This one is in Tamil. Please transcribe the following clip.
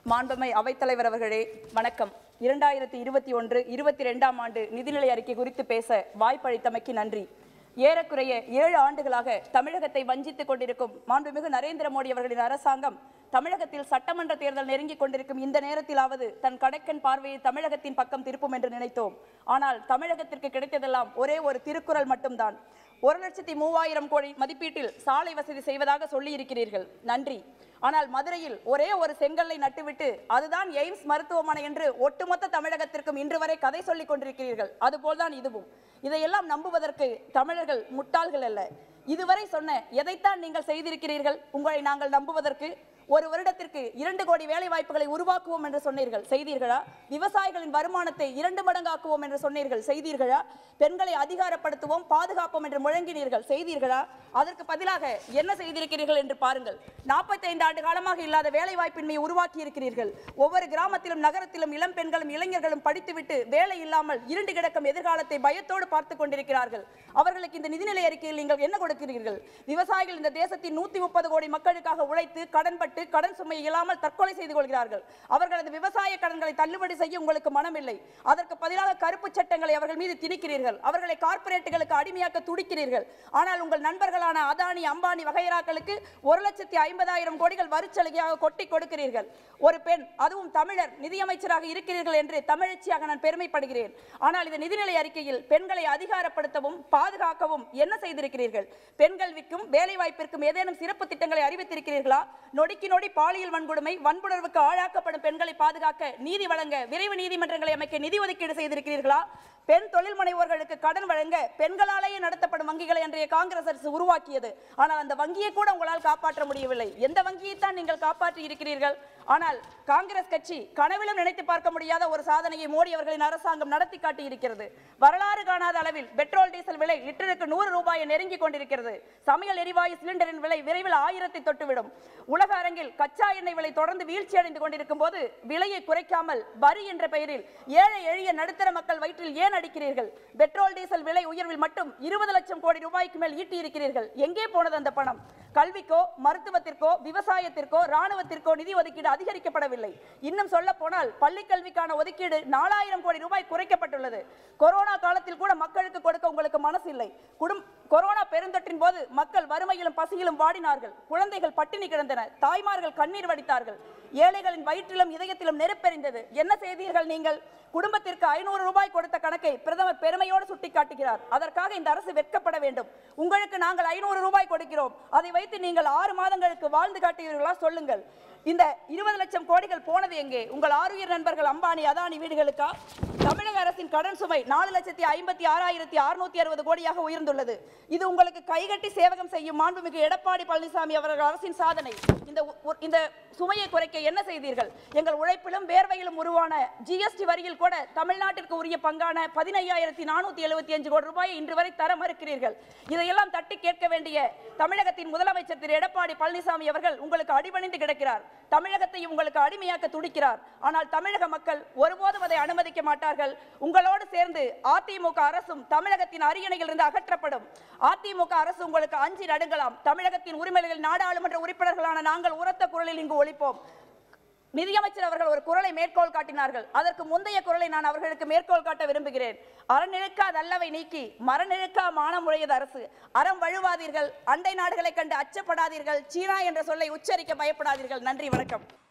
மாண்புமை அவைத்தலைவர் அவர்களே வணக்கம் இரண்டாயிரத்தி இருபத்தி ஒன்று இருபத்தி ரெண்டாம் ஆண்டு நிதிநிலை அறிக்கை குறித்து பேச வாய்ப்பளித்தமைக்கு நன்றி ஏறக்குறைய ஏழு ஆண்டுகளாக தமிழகத்தை வஞ்சித்துக் கொண்டிருக்கும் மாண்புமிகு நரேந்திர மோடி அவர்களின் அரசாங்கம் தமிழகத்தில் சட்டமன்ற தேர்தல் நெருங்கிக் கொண்டிருக்கும் இந்த நேரத்திலாவது தன் கடைக்கன் பார்வையை தமிழகத்தின் பக்கம் திருப்பும் என்று நினைத்தோம் ஆனால் தமிழகத்திற்கு கிடைத்ததெல்லாம் ஒரே ஒரு திருக்குறள் மட்டும்தான் ஒரு லட்சத்தி மூவாயிரம் கோடி மதிப்பீட்டில் சாலை வசதி செய்வதாக சொல்லியிருக்கிறீர்கள் நன்றி ஆனால் மதுரையில் ஒரே ஒரு செங்கல்லை நட்டுவிட்டு அதுதான் எய்ம்ஸ் மருத்துவமனை என்று ஒட்டுமொத்த தமிழகத்திற்கும் இன்று வரை கதை சொல்லிக் கொண்டிருக்கிறீர்கள் அதுபோல்தான் இதுவும் இதையெல்லாம் நம்புவதற்கு தமிழர்கள் முட்டாள்கள் அல்ல இதுவரை சொன்ன எதைத்தான் நீங்கள் செய்திருக்கிறீர்கள் உங்களை நாங்கள் நம்புவதற்கு ஒரு வருடத்திற்கு இரண்டு கோடி வேலை வாய்ப்புகளை உருவாக்குவோம் என்று சொன்னீர்கள் செய்தீர்களா விவசாயிகளின் வருமானத்தை இரண்டு மடங்காக்குவோம் என்று சொன்னீர்கள் செய்தீர்களா பெண்களை அதிகாரப்படுத்துவோம் பாதுகாப்போம் என்று முழங்கினீர்கள் செய்தீர்களா அதற்கு பதிலாக என்ன செய்திருக்கிறீர்கள் என்று பாருங்கள் 45 ஆண்டு காலமாக இல்லாத வேலை வாய்ப்பின்மையை உருவாக்கி இருக்கிறீர்கள் ஒவ்வொரு கிராமத்திலும் நகரத்திலும் இளம் பெண்களும் இளைஞர்களும் படித்துவிட்டு வேலை இல்லாமல் இருண்டு கிடக்கும் எதிர்காலத்தை பயத்தோடு பார்த்து கொண்டிருக்கிறார்கள் அவர்களுக்கு இந்த நிதிநிலை அறிக்கையில் நீங்கள் என்ன கொடுக்கிறீர்கள் விவசாயிகள் இந்த தேசத்தின் நூத்தி முப்பது கோடி மக்களுக்காக உழைத்து கடன்பட்டு கடன் சுமை இல்லாமல் தற்கொலை செய்து கொள்கிறார்கள் அவர்களது விவசாய கடன்களை தள்ளுபடி செய்ய உங்களுக்கு மனமில்லை அதற்கு பதிலாக கருப்பு சட்டங்களை அவர்கள் மீது திணிக்கிறீர்கள் அவர்களை கார்ப்பரேட்டுகளுக்கு அடிமையாக்க துடிக்கிறீர்கள் ஆனால் உங்கள் நண்பர்களான அதானி அம்பானி வகைராக்களுக்கு ஒரு லட்சத்தி ஐம்பதாயிரம் கோடிகள் வரிச்சலுகையாக கொட்டி கொடுக்கிறீர்கள் ஒரு பெண் அதுவும் தமிழர் நிதியமைச்சராக இருக்கிறீர்கள் என்று தமிழச்சியாக நான் பெருமைப்படுகிறேன் ஆனால் இந்த நிதிநிலை அறிக்கையில் பெண்களை அதிகாரப்படுத்தவும் பாதுகாக்கவும் என்ன செய்திருக்கிறீர்கள் பெண் கல்விக்கும் வேலை வாய்ப்பிற்கும் ஏதேனும் சிறப்பு திட்டங்களை அறிவித்திருக்கிறீர்களா நொடிக்கு நொடி பாலியல் வன்கொடுமை வன்புணர்வுக்கு ஆளாக்கப்படும் பெண்களை பாதுகாக்க நீதி வழங்க விரைவு நீதிமன்றங்களை அமைக்க நிதி ஒதுக்கீடு செய்திருக்கிறீர்களா பெண் தொழில் முனைவோர்களுக்கு கடன் வழங்க பெண்களாலேயே நடத்தப்படும் வங்கிகளை அன்றைய காங்கிரஸ் அரசு உருவாக்கியது ஆனால் அந்த வங்கியை கூட உங்களால் காப்பாற்ற முடியவில்லை எந்த வங்கியை தான் நீங்கள் காப்பாற்றி இருக்கிறீர்கள் ஆனால் காங்கிரஸ் கட்சி கனவிலும் நினைத்து பார்க்க முடியாத ஒரு சாதனையை மோடி அவர்களின் அரசாங்கம் நடத்தி காட்டி இருக்கிறது வரலாறு காணாத அளவில் பெட்ரோல் டீசல் விலை லிட்டருக்கு நூறு ரூபாயை நெருங்கி கொண்டிருக்கிறது சமையல் எரிவாயு சிலிண்டரின் விலை விரைவில் ஆயிரத்தை தொட்டுவிடும் உலக அரங்கில் கச்சா எண்ணெய் விலை தொடர்ந்து வீழ்ச்சி அடைந்து கொண்டிருக்கும் போது விலையை குறைக்காமல் வரி என்ற பெயரில் ஏழை எளிய நடுத்தர மக்கள் வயிற்றில் ஏன் அடிக்கிறீர்கள் பெட்ரோல் டீசல் விலை உயர்வில் மட்டும் இருபது லட்சம் கோடி ரூபாய்க்கு மேல் ஈட்டி இருக்கிறீர்கள் எங்கே போனது அந்த பணம் கல்விக்கோ மருத்துவத்திற்கோ விவசாயத்திற்கோ ராணுவத்திற்கோ நிதி ஒதுக்கீடு அதிகரிக்கப்படவில்லை இன்னும் சொல்ல போனால் பள்ளி கல்விக்கான ஒதுக்கீடு நாலாயிரம் கோடி ரூபாய் குறைக்கப்பட்டுள்ளது கொரோனா காலத்தில் கூட மக்களுக்கு கொடுக்க உங்களுக்கு மனசு இல்லை குடும் கொரோனா பெருந்தொற்றின் போது மக்கள் வறுமையிலும் பசியிலும் வாடினார்கள் குழந்தைகள் பட்டினி கிடந்தன தாய்மார்கள் கண்ணீர் வடித்தார்கள் ஏழைகளின் வயிற்றிலும் இதயத்திலும் நெருப்பெறிந்தது என்ன செய்தீர்கள் நீங்கள் குடும்பத்திற்கு ஐநூறு ரூபாய் கொடுத்த கணக்கை பிரதமர் பெருமையோடு சுட்டிக்காட்டுகிறார் அதற்காக இந்த அரசு வெட்கப்பட வேண்டும் உங்களுக்கு நாங்கள் ஐநூறு ரூபாய் கொடுக்கிறோம் அதை வைத்து நீங்கள் ஆறு மாதங்களுக்கு வாழ்ந்து காட்டுவீர்களா சொல்லுங்கள் இந்த இருபது லட்சம் கோடிகள் போனது எங்கே உங்கள் ஆறுயிர் நண்பர்கள் அம்பானி அதானி வீடுகளுக்கா தமிழக அரசின் கடன் சுமை நாலு லட்சத்தி ஐம்பத்தி ஆறாயிரத்தி அறுநூத்தி அறுபது கோடியாக உயர்ந்துள்ளது இது உங்களுக்கு கைகட்டி சேவகம் செய்யும் மாண்புமிகு எடப்பாடி பழனிசாமி அவர்கள் அரசின் சாதனை இந்த உ- உ- இந்த சுமையை குறைக்க என்ன செய்தீர்கள் எங்கள் உழைப்பிலும் வேர்வையிலும் உருவான ஜிஎஸ்டி வரியில் கூட தமிழ்நாட்டிற்கு உரிய பங்கான பதினையாயிரத்தி நானூத்தி எழுபத்தி அஞ்சு கோடி ரூபாயை இன்று வரை தர மறுக்கிறீர்கள் இதையெல்லாம் தட்டி கேட்க வேண்டிய தமிழகத்தின் முதலமைச்சர் திரு எடப்பாடி பழனிசாமி அவர்கள் உங்களுக்கு அடிபணிந்து கிடக்கிறார் தமிழகத்தை உங்களுக்கு அடிமையாக்க துடிக்கிறார் ஆனால் தமிழக மக்கள் ஒருபோதும் அதை அனுமதிக்க மாட்டார்கள் உங்களோடு சேர்ந்து அதிமுக அரசும் தமிழகத்தின் அரியணையிலிருந்து அகற்றப்படும் அதிமுக அரசு உங்களுக்கு அஞ்சி நடுங்கலாம் தமிழகத்தின் உரிமைகளில் நாடாளுமன்ற உறுப்பினர்களான நாங்கள் உரத்த குரலில் இங்கு ஒழிப்போம் நிதியமைச்சர் அவர்கள் ஒரு குரலை மேற்கோள் காட்டினார்கள் அதற்கு முந்தைய குரலை நான் அவர்களுக்கு மேற்கோள் காட்ட விரும்புகிறேன் அறநிழுக்கா தல்லவை நீக்கி மரநிழுக்கா மானமுடையது அரசு அறம் வழுவாதீர்கள் அண்டை நாடுகளைக் கண்டு அச்சப்படாதீர்கள் சீனா என்ற சொல்லை உச்சரிக்க பயப்படாதீர்கள் நன்றி வணக்கம்